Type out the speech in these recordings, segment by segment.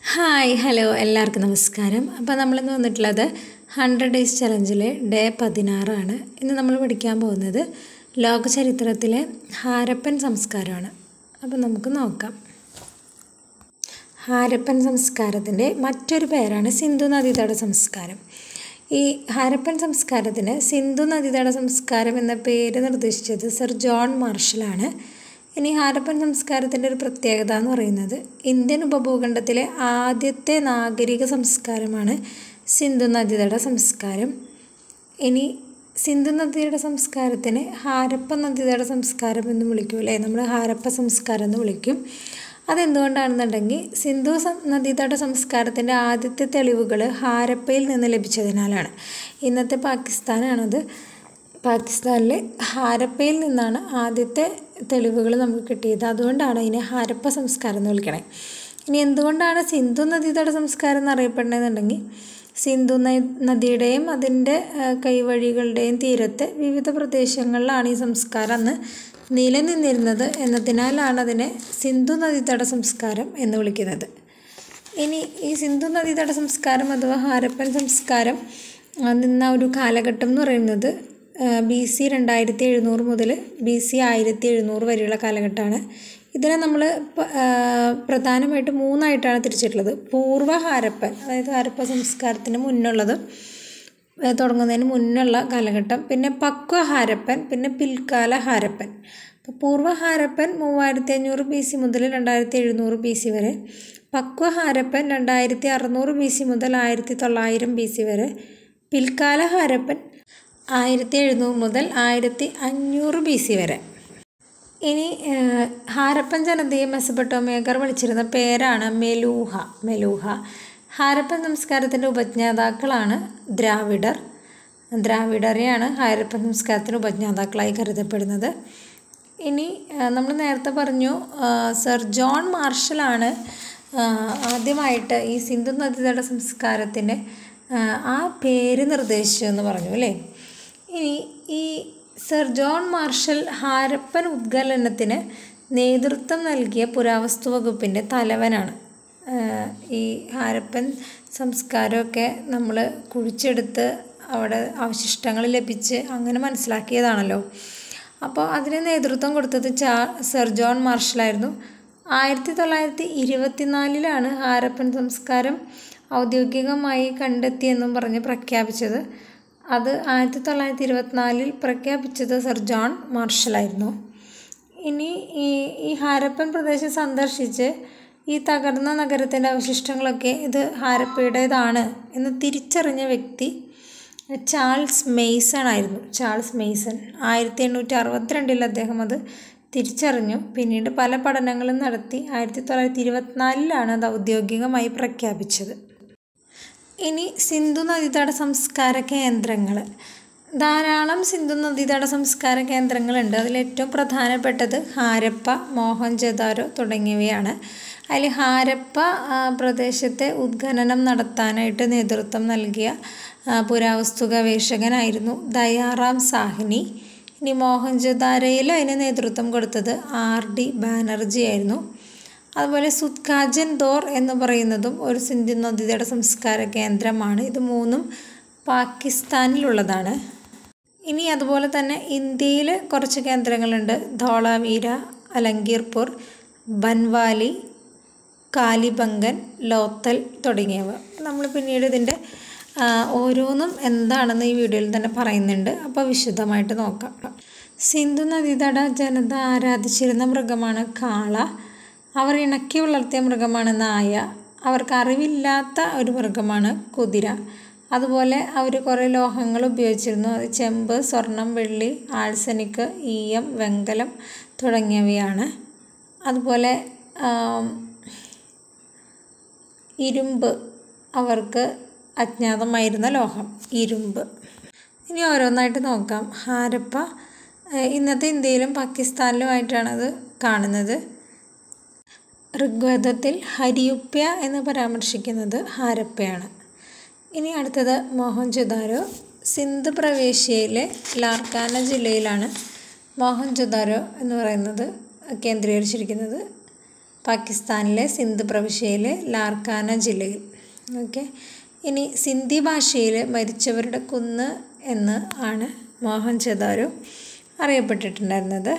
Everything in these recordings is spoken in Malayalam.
ഹായ് ഹലോ എല്ലാവർക്കും നമസ്കാരം അപ്പോൾ നമ്മളിന്ന് വന്നിട്ടുള്ളത് ഹൺഡ്രഡ് ഡേയ്സ് ചലഞ്ചിലെ ഡേ പതിനാറാണ് ഇന്ന് നമ്മൾ പഠിക്കാൻ പോകുന്നത് ലോക ചരിത്രത്തിലെ ഹാരപ്പൻ സംസ്കാരമാണ് അപ്പോൾ നമുക്ക് നോക്കാം ഹാരപ്പൻ സംസ്കാരത്തിൻ്റെ മറ്റൊരു പേരാണ് സിന്ധു നദീതട സംസ്കാരം ഈ ഹാരപ്പൻ സംസ്കാരത്തിന് സിന്ധു നദീതട സംസ്കാരം എന്ന പേര് നിർദ്ദേശിച്ചത് സർ ജോൺ മാർഷലാണ് ഇനി ഹാരപ്പൻ സംസ്കാരത്തിൻ്റെ ഒരു പ്രത്യേകത എന്ന് പറയുന്നത് ഇന്ത്യൻ ഉപഭൂഖണ്ഡത്തിലെ ആദ്യത്തെ നാഗരിക സംസ്കാരമാണ് സിന്ധു നദീതട സംസ്കാരം ഇനി സിന്ധു നദിയുടെ സംസ്കാരത്തിന് ഹാരപ്പ നദീതട സംസ്കാരം എന്ന് വിളിക്കും അല്ലേ നമ്മൾ ഹാരപ്പ സംസ്കാരം എന്ന് വിളിക്കും അതെന്തുകൊണ്ടാണെന്നുണ്ടെങ്കിൽ സിന്ധു നദീതട സംസ്കാരത്തിൻ്റെ ആദ്യത്തെ തെളിവുകൾ ഹാരപ്പയിൽ നിന്ന് ലഭിച്ചതിനാലാണ് ഇന്നത്തെ പാകിസ്ഥാനാണത് പാകിസ്ഥാനിലെ ഹാരപ്പയിൽ നിന്നാണ് ആദ്യത്തെ തെളിവുകൾ നമുക്ക് കിട്ടിയത് അതുകൊണ്ടാണ് അതിനെ ഹാരപ്പ സംസ്കാരം എന്ന് വിളിക്കണേ ഇനി എന്തുകൊണ്ടാണ് സിന്ധു നദീതട സംസ്കാരം എന്നറിയപ്പെടുന്നതെന്നുണ്ടെങ്കിൽ സിന്ധു നദിയുടെയും അതിൻ്റെ കൈവഴികളുടെയും തീരത്തെ വിവിധ പ്രദേശങ്ങളിലാണ് ഈ സംസ്കാരം അന്ന് നിലനിന്നിരുന്നത് എന്നതിനാലാണ് അതിനെ സിന്ധു നദീതട സംസ്കാരം എന്ന് വിളിക്കുന്നത് ഇനി ഈ സിന്ധു നദീതട സംസ്കാരം അഥവാ ഹാരപ്പൻ സംസ്കാരം നിന്ന ഒരു കാലഘട്ടം എന്ന് പറയുന്നത് ബി സി രണ്ടായിരത്തി എഴുന്നൂറ് മുതൽ ബി സി ആയിരത്തി എഴുന്നൂറ് വരെയുള്ള കാലഘട്ടമാണ് ഇതിനെ നമ്മൾ പ്രധാനമായിട്ട് മൂന്നായിട്ടാണ് തിരിച്ചിട്ടുള്ളത് പൂർവ്വ ഹാരപ്പൻ അതായത് ഹാരപ്പ സംസ്കാരത്തിന് മുന്നുള്ളത് തുടങ്ങുന്നതിന് മുന്നുള്ള കാലഘട്ടം പിന്നെ പക്വ ഹാരപ്പൻ പിന്നെ പിൽക്കാല ഹാരപ്പൻ അപ്പോൾ പൂർവ്വ ഹാരപ്പൻ മൂവായിരത്തി അഞ്ഞൂറ് ബി സി മുതൽ രണ്ടായിരത്തി എഴുന്നൂറ് ബി സി വരെ പക്വ ഹാരപ്പൻ രണ്ടായിരത്തി അറുന്നൂറ് ബി സി മുതൽ ആയിരത്തി തൊള്ളായിരം ബി സി വരെ പിൽക്കാല ഹാരപ്പൻ ആയിരത്തി എഴുന്നൂറ് മുതൽ ആയിരത്തി അഞ്ഞൂറ് ബി സി വരെ ഇനി ഹാരപ്പൻ ജനതയെ മെസ്സപ്പെട്ടോമിയക്കാർ വിളിച്ചിരുന്ന പേരാണ് മെലൂഹ മെലൂഹ ഹാരപ്പൻ സംസ്കാരത്തിൻ്റെ ഉപജ്ഞാതാക്കളാണ് ദ്രാവിഡർ ദ്രാവിഡരെയാണ് ഹാരപ്പൻ സംസ്കാരത്തിൻ്റെ ഉപജ്ഞാതാക്കളായി കരുതപ്പെടുന്നത് ഇനി നമ്മൾ നേരത്തെ പറഞ്ഞു സർ ജോൺ മാർഷലാണ് ആദ്യമായിട്ട് ഈ സിന്ധു നദീതട സംസ്കാരത്തിന് ആ പേര് നിർദ്ദേശിച്ചു എന്ന് പറഞ്ഞു അല്ലേ ഇനി ഈ സർ ജോൺ മാർഷൽ ഹാരപ്പൻ ഉദ്ഗലനത്തിന് നേതൃത്വം നൽകിയ പുരാവസ്തു വകുപ്പിൻ്റെ തലവനാണ് ഈ ഹാരപ്പൻ സംസ്കാരമൊക്കെ നമ്മൾ കുഴിച്ചെടുത്ത് അവിടെ അവശിഷ്ടങ്ങൾ ലഭിച്ച് അങ്ങനെ മനസ്സിലാക്കിയതാണല്ലോ അപ്പോൾ അതിന് നേതൃത്വം കൊടുത്തത് ചാ സർ ജോൺ മാർഷലായിരുന്നു ആയിരത്തി തൊള്ളായിരത്തി ഇരുപത്തിനാലിലാണ് ഹാരപ്പൻ സംസ്കാരം ഔദ്യോഗികമായി കണ്ടെത്തിയെന്നും പറഞ്ഞ് പ്രഖ്യാപിച്ചത് അത് ആയിരത്തി തൊള്ളായിരത്തി ഇരുപത്തിനാലിൽ പ്രഖ്യാപിച്ചത് സർ ജോൺ മാർഷലായിരുന്നു ഇനി ഈ ഈ ഹാരപ്പൻ പ്രദേശം സന്ദർശിച്ച് ഈ തകർന്ന നഗരത്തിൻ്റെ അവശിഷ്ടങ്ങളൊക്കെ ഇത് ഹാരപ്പയുടേതാണ് എന്ന് തിരിച്ചറിഞ്ഞ വ്യക്തി ചാൾസ് മെയ്സൺ ആയിരുന്നു ചാൾസ് മെയ്സൺ ആയിരത്തി എണ്ണൂറ്റി അറുപത്തിരണ്ടിൽ അദ്ദേഹം അത് തിരിച്ചറിഞ്ഞു പിന്നീട് പല പഠനങ്ങളും നടത്തി ആയിരത്തി തൊള്ളായിരത്തി ഇരുപത്തിനാലിലാണ് അത് ഔദ്യോഗികമായി പ്രഖ്യാപിച്ചത് ഇനി സിന്ധു നദീതട സംസ്കാര കേന്ദ്രങ്ങൾ ധാരാളം സിന്ധു നദീതട സംസ്കാര കേന്ദ്രങ്ങളുണ്ട് അതിൽ ഏറ്റവും പ്രധാനപ്പെട്ടത് ഹാരപ്പ മോഹൻജദാരോ തുടങ്ങിയവയാണ് അതിൽ ഹാരപ്പ പ്രദേശത്തെ ഉദ്ഖനനം നടത്താനായിട്ട് നേതൃത്വം നൽകിയ പുരാവസ്തു ഗവേഷകനായിരുന്നു ദയാറാം സാഹ്നി ഇനി മോഹൻജദാരയിൽ അതിന് നേതൃത്വം കൊടുത്തത് ആർ ഡി ബാനർജി ആയിരുന്നു അതുപോലെ സുത്കാജൻ ദോർ എന്ന് പറയുന്നതും ഒരു സിന്ധു നദിയുടെ സംസ്കാര കേന്ദ്രമാണ് ഇത് മൂന്നും പാകിസ്ഥാനിലുള്ളതാണ് ഇനി അതുപോലെ തന്നെ ഇന്ത്യയിൽ കുറച്ച് കേന്ദ്രങ്ങളുണ്ട് ധോളാവീര അലങ്കീർപൂർ ബൻവാലി കാലിബംഗൻ ലോത്തൽ തുടങ്ങിയവ നമ്മൾ പിന്നീട് ഇതിൻ്റെ ഓരോന്നും എന്താണെന്ന് ഈ വീഡിയോയിൽ തന്നെ പറയുന്നുണ്ട് അപ്പോൾ വിശദമായിട്ട് നോക്കാം സിന്ധു നദീതട ജനത ആരാധിച്ചിരുന്ന മൃഗമാണ് കാള അവർ ഇണക്കി വളർത്തിയ മൃഗമാണ് നായ അവർക്ക് അറിവില്ലാത്ത ഒരു മൃഗമാണ് കുതിര അതുപോലെ അവർ കുറേ ലോഹങ്ങൾ ഉപയോഗിച്ചിരുന്നു അത് ചെമ്പ് സ്വർണം വെള്ളി ആഴ്സനിക്ക് ഈയം വെങ്കലം തുടങ്ങിയവയാണ് അതുപോലെ ഇരുമ്പ് അവർക്ക് അജ്ഞാതമായിരുന്ന ലോഹം ഇരുമ്പ് ഇനി ഓരോന്നായിട്ട് നോക്കാം ഹാരപ്പ ഇന്നത്തെ ഇന്ത്യയിലും പാകിസ്ഥാനിലുമായിട്ടാണ് അത് കാണുന്നത് ഋഗ്വേദത്തിൽ ഹരിയുപ്യ എന്ന് പരാമർശിക്കുന്നത് ഹാരപ്പയാണ് ഇനി അടുത്തത് മോഹൻജൊദാരോ സിന്ധ് പ്രവേശ്യയിലെ ലാർക്കാന ജില്ലയിലാണ് മോഹൻജൊദാരോ എന്ന് പറയുന്നത് കേന്ദ്രീകരിച്ചിരിക്കുന്നത് പാകിസ്ഥാനിലെ സിന്ധ് പ്രവിശ്യയിലെ ലാർക്കാന ജില്ലയിൽ ഓക്കെ ഇനി സിന്ധി ഭാഷയിൽ മരിച്ചവരുടെ കുന്ന് എന്ന് ആണ് മോഹൻജദാരോ അറിയപ്പെട്ടിട്ടുണ്ടായിരുന്നത്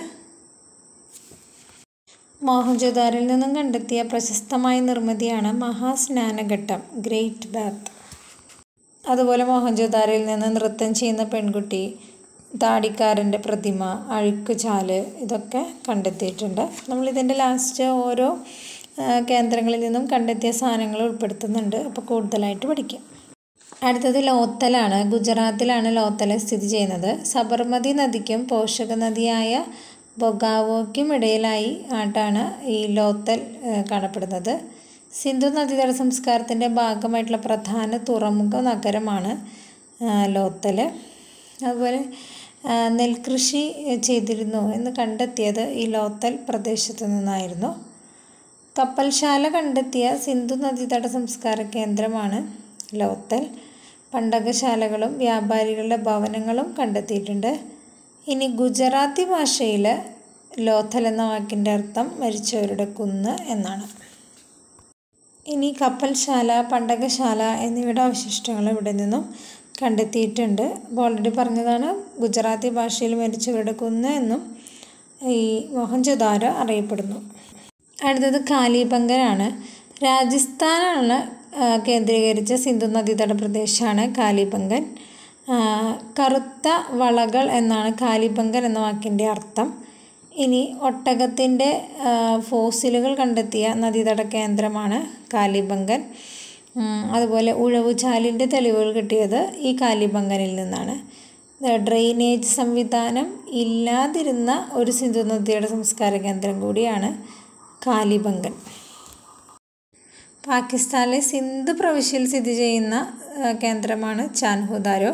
മോഹൻജദാരിൽ നിന്നും കണ്ടെത്തിയ പ്രശസ്തമായ നിർമ്മിതിയാണ് മഹാസ്നാനഘട്ടം ഗ്രേറ്റ് ബാത്ത് അതുപോലെ മോഹൻജദാരിൽ നിന്ന് നൃത്തം ചെയ്യുന്ന പെൺകുട്ടി താടിക്കാരൻ്റെ പ്രതിമ അഴുക്കുചാല് ഇതൊക്കെ കണ്ടെത്തിയിട്ടുണ്ട് നമ്മളിതിൻ്റെ ലാസ്റ്റ് ഓരോ കേന്ദ്രങ്ങളിൽ നിന്നും കണ്ടെത്തിയ സാധനങ്ങൾ ഉൾപ്പെടുത്തുന്നുണ്ട് അപ്പോൾ കൂടുതലായിട്ട് പഠിക്കാം അടുത്തത് ലോത്തലാണ് ഗുജറാത്തിലാണ് ലോത്തൽ സ്ഥിതി ചെയ്യുന്നത് സബർമതി നദിക്കും പോഷക നദിയായ ബൊഗാവോയ്ക്കും ഇടയിലായി ആയിട്ടാണ് ഈ ലോത്തൽ കാണപ്പെടുന്നത് സിന്ധു നദീതട സംസ്കാരത്തിൻ്റെ ഭാഗമായിട്ടുള്ള പ്രധാന തുറമുഖ നഗരമാണ് ലോത്തൽ അതുപോലെ നെൽകൃഷി ചെയ്തിരുന്നു എന്ന് കണ്ടെത്തിയത് ഈ ലോത്തൽ പ്രദേശത്തു നിന്നായിരുന്നു കപ്പൽശാല കണ്ടെത്തിയ സിന്ധു നദീതട സംസ്കാര കേന്ദ്രമാണ് ലോത്തൽ പണ്ടകശാലകളും വ്യാപാരികളുടെ ഭവനങ്ങളും കണ്ടെത്തിയിട്ടുണ്ട് ഇനി ഗുജറാത്തി ഭാഷയിൽ ലോത്തൽ എന്ന വാക്കിൻ്റെ അർത്ഥം മരിച്ചവരുടെ കുന്ന് എന്നാണ് ഇനി കപ്പൽശാല പണ്ടകശാല എന്നിവയുടെ അവശിഷ്ടങ്ങൾ ഇവിടെ നിന്നും കണ്ടെത്തിയിട്ടുണ്ട് അപ്പോൾ ഓൾറെഡി പറഞ്ഞതാണ് ഗുജറാത്തി ഭാഷയിൽ മരിച്ചവരുടെ കുന്ന് എന്നും ഈ മോഹൻജദാര അറിയപ്പെടുന്നു അടുത്തത് കാലിബംഗനാണ് രാജസ്ഥാനാണ് കേന്ദ്രീകരിച്ച സിന്ധു നദീതട പ്രദേശമാണ് കാലിബംഗൻ കറുത്ത വളകൾ എന്നാണ് കാലിബംഗൻ എന്ന വാക്കിൻ്റെ അർത്ഥം ഇനി ഒട്ടകത്തിൻ്റെ ഫോസിലുകൾ കണ്ടെത്തിയ നദീതട കേന്ദ്രമാണ് കാലിബംഗൻ അതുപോലെ ഉഴവുചാലിൻ്റെ തെളിവുകൾ കിട്ടിയത് ഈ കാലിബംഗനിൽ നിന്നാണ് ഡ്രെയിനേജ് സംവിധാനം ഇല്ലാതിരുന്ന ഒരു സിന്ധു നദിയുടെ സംസ്കാര കേന്ദ്രം കൂടിയാണ് കാലിബംഗൻ പാകിസ്ഥാനിലെ സിന്ധ് പ്രവിശ്യയിൽ സ്ഥിതി ചെയ്യുന്ന കേന്ദ്രമാണ് ചാൻഹുദാരോ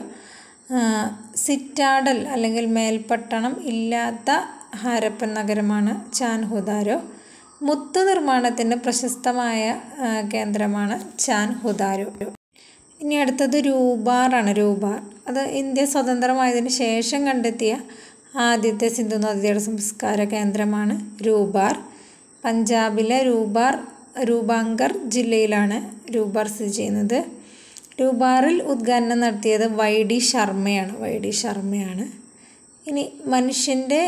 സിറ്റാഡൽ അല്ലെങ്കിൽ മേൽപ്പട്ടണം ഇല്ലാത്ത ഹാരപ്പൻ നഗരമാണ് ചാൻഹുദാരോ മുത്ത് നിർമ്മാണത്തിൻ്റെ പ്രശസ്തമായ കേന്ദ്രമാണ് ചാൻഹുദാരോ ഇനി അടുത്തത് രൂപാറാണ് രൂപാർ അത് ഇന്ത്യ സ്വതന്ത്രമായതിനു ശേഷം കണ്ടെത്തിയ ആദ്യത്തെ സിന്ധു നദിയുടെ സംസ്കാര കേന്ദ്രമാണ് രൂപാർ പഞ്ചാബിലെ രൂപാർ രൂപാങ്കർ ജില്ലയിലാണ് രൂപാർ സ്ഥിതി ചെയ്യുന്നത് രൂപാറിൽ ഉദ്ഘാടനം നടത്തിയത് വൈ ഡി ശർമ്മയാണ് വൈ ഡി ശർമ്മയാണ് ഇനി മനുഷ്യൻ്റെ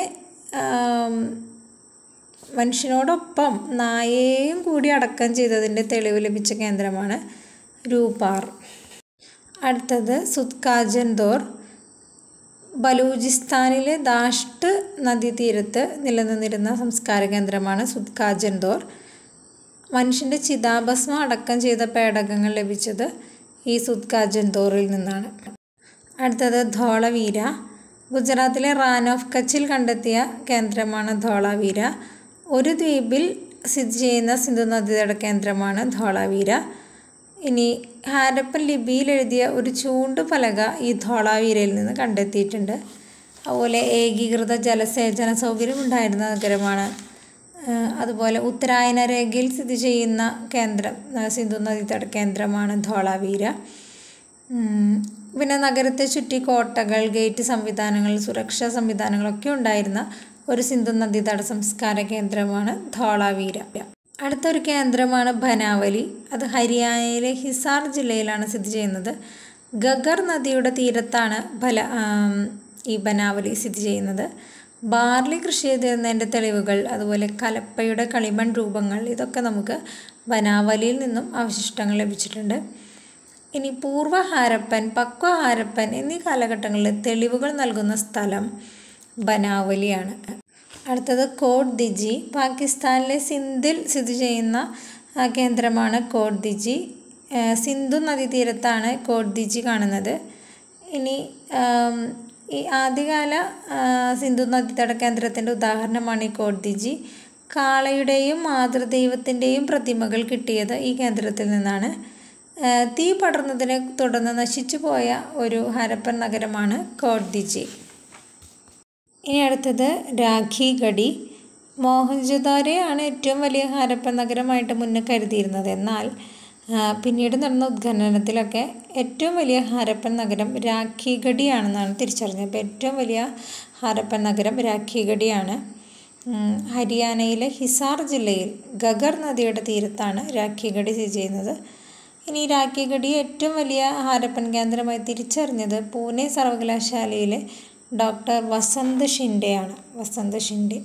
മനുഷ്യനോടൊപ്പം നായയെയും കൂടി അടക്കം ചെയ്തതിൻ്റെ തെളിവ് ലഭിച്ച കേന്ദ്രമാണ് രൂപാർ അടുത്തത് സുത്കാജൻദോർ ബലൂചിസ്ഥാനിലെ ദാഷ്ട് നദീതീരത്ത് നിലനിന്നിരുന്ന സംസ്കാര കേന്ദ്രമാണ് സുത്കാജൻദോർ മനുഷ്യൻ്റെ ചിതാഭസ്മം അടക്കം ചെയ്ത പേടകങ്ങൾ ലഭിച്ചത് ഈ സുത്കാജൻദോറിൽ നിന്നാണ് അടുത്തത് ധോളവീര ഗുജറാത്തിലെ റാൻ ഓഫ് കച്ചിൽ കണ്ടെത്തിയ കേന്ദ്രമാണ് ധോളാവീര ഒരു ദ്വീപിൽ സ്ഥിതി ചെയ്യുന്ന സിന്ധു നദിയുടെ കേന്ദ്രമാണ് ധോളാവീര ഇനി ഹാരപ്പൻ ലിപിയിൽ എഴുതിയ ഒരു ചൂണ്ട് പലക ഈ ധോളാവീരയിൽ നിന്ന് കണ്ടെത്തിയിട്ടുണ്ട് അതുപോലെ ഏകീകൃത ജലസേചന സൗകര്യം ഉണ്ടായിരുന്ന നഗരമാണ് അതുപോലെ ഉത്തരായന രേഖയിൽ സ്ഥിതി ചെയ്യുന്ന കേന്ദ്രം സിന്ധു നദീതട കേന്ദ്രമാണ് ധോളാവീര പിന്നെ നഗരത്തെ ചുറ്റി കോട്ടകൾ ഗേറ്റ് സംവിധാനങ്ങൾ സുരക്ഷാ സംവിധാനങ്ങളൊക്കെ ഉണ്ടായിരുന്ന ഒരു സിന്ധു നദീതട സംസ്കാര കേന്ദ്രമാണ് ധോളാവീര അടുത്തൊരു കേന്ദ്രമാണ് ബനാവലി അത് ഹരിയാനയിലെ ഹിസാർ ജില്ലയിലാണ് സ്ഥിതി ചെയ്യുന്നത് ഗഗർ നദിയുടെ തീരത്താണ് ബല ഈ ബനാവലി സ്ഥിതി ചെയ്യുന്നത് ബാർലി കൃഷി ചെയ്തിരുന്നതിൻ്റെ തെളിവുകൾ അതുപോലെ കലപ്പയുടെ കളിമൺ രൂപങ്ങൾ ഇതൊക്കെ നമുക്ക് ബനാവലിയിൽ നിന്നും അവശിഷ്ടങ്ങൾ ലഭിച്ചിട്ടുണ്ട് ഇനി പൂർവ്വ ഹാരപ്പൻ പക്വ ഹാരപ്പൻ എന്നീ കാലഘട്ടങ്ങളിൽ തെളിവുകൾ നൽകുന്ന സ്ഥലം ബനാവലിയാണ് അടുത്തത് കോട്ട് ദിജി പാകിസ്ഥാനിലെ സിന്ധിൽ സ്ഥിതി ചെയ്യുന്ന കേന്ദ്രമാണ് കോട്ട് ദിജി സിന്ധു നദീതീരത്താണ് കോട്ട് ദിജി കാണുന്നത് ഇനി ഈ ആദ്യകാല സിന്ധു നദീതട കേന്ദ്രത്തിൻ്റെ ഉദാഹരണമാണ് ഈ കോട്ട് ദിജി കാളയുടെയും മാതൃദൈവത്തിൻ്റെയും പ്രതിമകൾ കിട്ടിയത് ഈ കേന്ദ്രത്തിൽ നിന്നാണ് തീ പടർന്നതിനെ തുടർന്ന് നശിച്ചു പോയ ഒരു ഹരപ്പൻ നഗരമാണ് കോട്ട് ദിജി ഇനി അടുത്തത് രാഖിഗഡി മോഹൻജദാരയാണ് ഏറ്റവും വലിയ ഹാരപ്പൻ നഗരമായിട്ട് മുന്നേ കരുതിയിരുന്നത് എന്നാൽ പിന്നീട് നടന്ന ഉദ്ഖനനത്തിലൊക്കെ ഏറ്റവും വലിയ ഹാരപ്പൻ നഗരം രാഖിഗഡിയാണെന്നാണ് തിരിച്ചറിഞ്ഞത് അപ്പോൾ ഏറ്റവും വലിയ ഹാരപ്പൻ നഗരം രാഖിഗഡിയാണ് ഉം, ഹരിയാനയിലെ ഹിസാർ ജില്ലയിൽ ഗഗർ നദിയുടെ തീരത്താണ് രാഖിഗഡി സ്ഥിതി ചെയ്യുന്നത് ഇനി രാഖിഗഡി ഏറ്റവും വലിയ ഹാരപ്പൻ കേന്ദ്രമായി തിരിച്ചറിഞ്ഞത് പൂനെ സർവകലാശാലയിലെ ഡോക്ടർ വസന്ത് ഷിൻഡെയാണ് വസന്ത് ഷിൻഡെ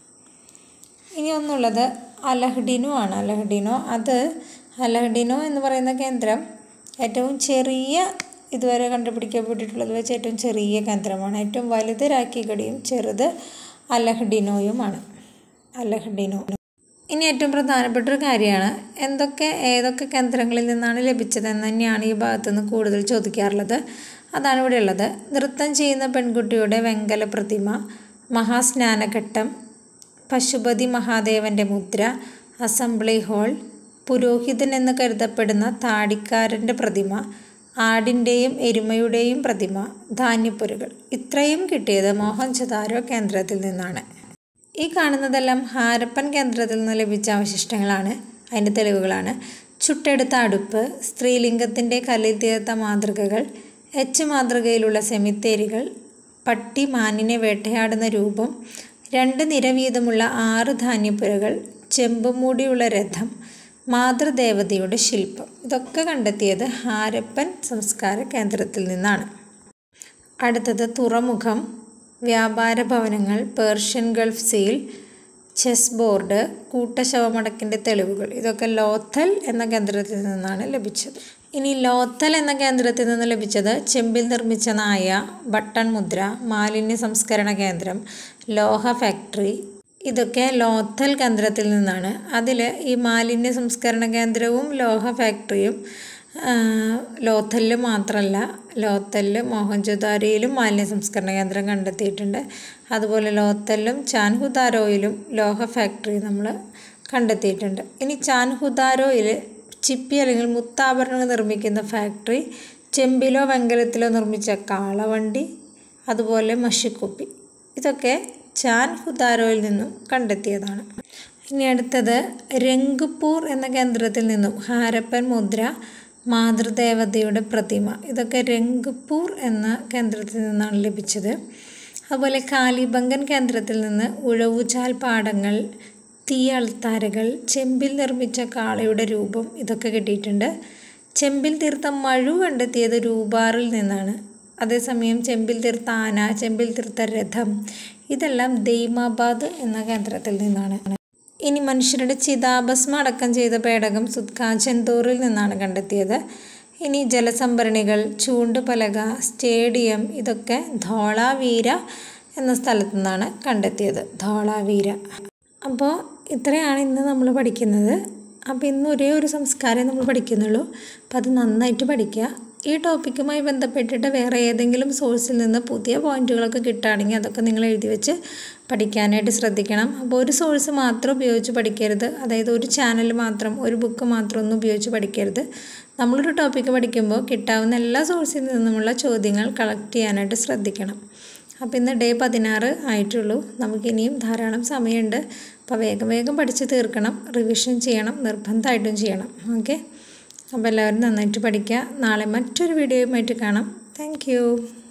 ഇനി ഒന്നുള്ളത് അലഹ്ഡിനോ ആണ് അലഹ്ഡിനോ അത് അലഹ്ഡിനോ എന്ന് പറയുന്ന കേന്ദ്രം ഏറ്റവും ചെറിയ ഇതുവരെ കണ്ടുപിടിക്കപ്പെട്ടിട്ടുള്ളത് വെച്ച് ഏറ്റവും ചെറിയ കേന്ദ്രമാണ് ഏറ്റവും വലുത് രാഖിഗഡിയും ചെറുത് അലഹ്ഡിനോയുമാണ് അലഹ്ഡിനോ ഇനി ഏറ്റവും പ്രധാനപ്പെട്ട ഒരു കാര്യമാണ് എന്തൊക്കെ ഏതൊക്കെ കേന്ദ്രങ്ങളിൽ നിന്നാണ് ലഭിച്ചതെന്ന് തന്നെയാണ് ഈ ഭാഗത്തു നിന്ന് കൂടുതൽ ചോദിക്കാറുള്ളത് അതാണ് ഇവിടെ ഉള്ളത് നൃത്തം ചെയ്യുന്ന പെൺകുട്ടിയുടെ വെങ്കല പ്രതിമ മഹാസ്നാനഘട്ടം പശുപതി മഹാദേവൻ്റെ മുദ്ര അസംബ്ലി ഹാൾ പുരോഹിതൻ എന്ന് കരുതപ്പെടുന്ന താടിക്കാരൻ്റെ പ്രതിമ ആടിൻ്റെയും എരുമയുടെയും പ്രതിമ ധാന്യപ്പുരകൾ ഇത്രയും കിട്ടിയത് മോഹൻജദാരോ കേന്ദ്രത്തിൽ നിന്നാണ് ഈ കാണുന്നതെല്ലാം ഹാരപ്പൻ കേന്ദ്രത്തിൽ നിന്ന് ലഭിച്ച അവശിഷ്ടങ്ങളാണ് അതിൻ്റെ തെളിവുകളാണ് ചുട്ടെടുത്ത അടുപ്പ് സ്ത്രീലിംഗത്തിൻ്റെ കല്ലിൽ തീർത്ത മാതൃകകൾ എച്ച് മാതൃകയിലുള്ള സെമിത്തേരികൾ പട്ടി മാനിനെ വേട്ടയാടുന്ന രൂപം രണ്ട് നിര വീതമുള്ള ആറ് ധാന്യപ്പുരകൾ ചെമ്പുമൂടിയുള്ള രഥം മാതൃദേവതയുടെ ശില്പം ഇതൊക്കെ കണ്ടെത്തിയത് ഹാരപ്പൻ സംസ്കാര കേന്ദ്രത്തിൽ നിന്നാണ് അടുത്തത് തുറമുഖം വ്യാപാര ഭവനങ്ങൾ Persian Gulf seal chess board കൂട്ടശവമടക്കിൻ്റെ തെളിവുകൾ ഇതൊക്കെ ലോത്തൽ എന്ന കേന്ദ്രത്തിൽ നിന്നാണ് ലഭിച്ചത് ഇനി ലോത്തൽ എന്ന കേന്ദ്രത്തിൽ നിന്ന് ലഭിച്ചത് ചെമ്പിൽ നിർമ്മിച്ച നായ ബട്ടൺ മുദ്ര മാലിന്യ സംസ്കരണ കേന്ദ്രം ലോഹ ഫാക്ടറി ഇതൊക്കെ ലോത്തൽ കേന്ദ്രത്തിൽ നിന്നാണ് അതിൽ ഈ മാലിന്യ സംസ്കരണ കേന്ദ്രവും ലോഹ ഫാക്ടറിയും ലോത്തലിൽ മാത്രമല്ല ലോത്തലിൽ മോഹൻജൊദാരോയിലും മാലിന്യ സംസ്കരണ കേന്ദ്രം കണ്ടെത്തിയിട്ടുണ്ട് അതുപോലെ ലോത്തലിലും ചാൻഹുദാരോയിലും ലോഹ ഫാക്ടറി നമ്മൾ കണ്ടെത്തിയിട്ടുണ്ട് ഇനി ചാൻഹുദാരോയിൽ ചിപ്പി അല്ലെങ്കിൽ മുത്താഭരണങ്ങൾ നിർമ്മിക്കുന്ന ഫാക്ടറി ചെമ്പിലോ വെങ്കലത്തിലോ നിർമ്മിച്ച കാളവണ്ടി അതുപോലെ മഷിക്കുപ്പി ഇതൊക്കെ ചാൻ ഹുദാരോയിൽ നിന്നും കണ്ടെത്തിയതാണ് ഇനി അടുത്തത് രംഗ്പൂർ എന്ന കേന്ദ്രത്തിൽ നിന്നും ഹാരപ്പൻ മുദ്ര മാതൃദേവതയുടെ പ്രതിമ ഇതൊക്കെ രംഗ്പൂർ എന്ന കേന്ദ്രത്തിൽ നിന്നാണ് ലഭിച്ചത് അതുപോലെ കാലിബംഗൻ കേന്ദ്രത്തിൽ നിന്ന് ഉഴവുചാൽ പാടങ്ങൾ തീ അൾത്താരകൾ ചെമ്പിൽ നിർമ്മിച്ച കാളയുടെ രൂപം ഇതൊക്കെ കിട്ടിയിട്ടുണ്ട് ചെമ്പിൽ തീർത്ത മഴു കണ്ടെത്തിയത് രൂപാറിൽ നിന്നാണ് അതേസമയം ചെമ്പിൽ തീർത്ത ആന ചെമ്പിൽ തീർത്ത രഥം ഇതെല്ലാം ദൈമാബാദ് എന്ന കേന്ദ്രത്തിൽ നിന്നാണ് ഇനി മനുഷ്യരുടെ ചിതാഭസ്മം അടക്കം ചെയ്ത പേടകം സുത്കാചന്തൂറിൽ നിന്നാണ് കണ്ടെത്തിയത് ഇനി ജലസംഭരണികൾ ചൂണ്ടുപലക സ്റ്റേഡിയം ഇതൊക്കെ ധോളാവീര എന്ന സ്ഥലത്തു നിന്നാണ് കണ്ടെത്തിയത് ധോളാവീര അപ്പോൾ ഇത്രയാണ് ഇന്ന് നമ്മൾ പഠിക്കുന്നത് അപ്പോൾ ഇന്ന് ഒരേ ഒരു സംസ്കാരം നമ്മൾ പഠിക്കുന്നുള്ളൂ അപ്പോൾ അത് നന്നായിട്ട് പഠിക്കുക ഈ ടോപ്പിക്കുമായി ബന്ധപ്പെട്ടിട്ട് വേറെ ഏതെങ്കിലും സോഴ്സിൽ നിന്ന് പുതിയ പോയിന്റുകളൊക്കെ കിട്ടുകയാണെങ്കിൽ അതൊക്കെ നിങ്ങൾ എഴുതി വെച്ച് പഠിക്കാനായിട്ട് ശ്രദ്ധിക്കണം അപ്പോൾ ഒരു സോഴ്സ് മാത്രം ഉപയോഗിച്ച് പഠിക്കരുത് അതായത് ഒരു ചാനൽ മാത്രം ഒരു ബുക്ക് മാത്രം ഒന്നും ഉപയോഗിച്ച് പഠിക്കരുത് നമ്മളൊരു ടോപ്പിക്ക് പഠിക്കുമ്പോൾ കിട്ടാവുന്ന എല്ലാ സോഴ്സിൽ നിന്നുമുള്ള ചോദ്യങ്ങൾ കളക്ട് ചെയ്യാനായിട്ട് ശ്രദ്ധിക്കണം അപ്പോൾ ഇന്ന് ഡേ പതിനാറ് ആയിട്ടുള്ളൂ നമുക്കിനിയും ധാരാളം സമയമുണ്ട് അപ്പോൾ വേഗം വേഗം പഠിച്ച് തീർക്കണം റിവിഷൻ ചെയ്യണം നിർബന്ധമായിട്ടും ചെയ്യണം ഓക്കെ അപ്പോൾ എല്ലാവരും നന്നായിട്ട് പഠിക്കുക നാളെ മറ്റൊരു വീഡിയോയുമായിട്ട് കാണാം താങ്ക്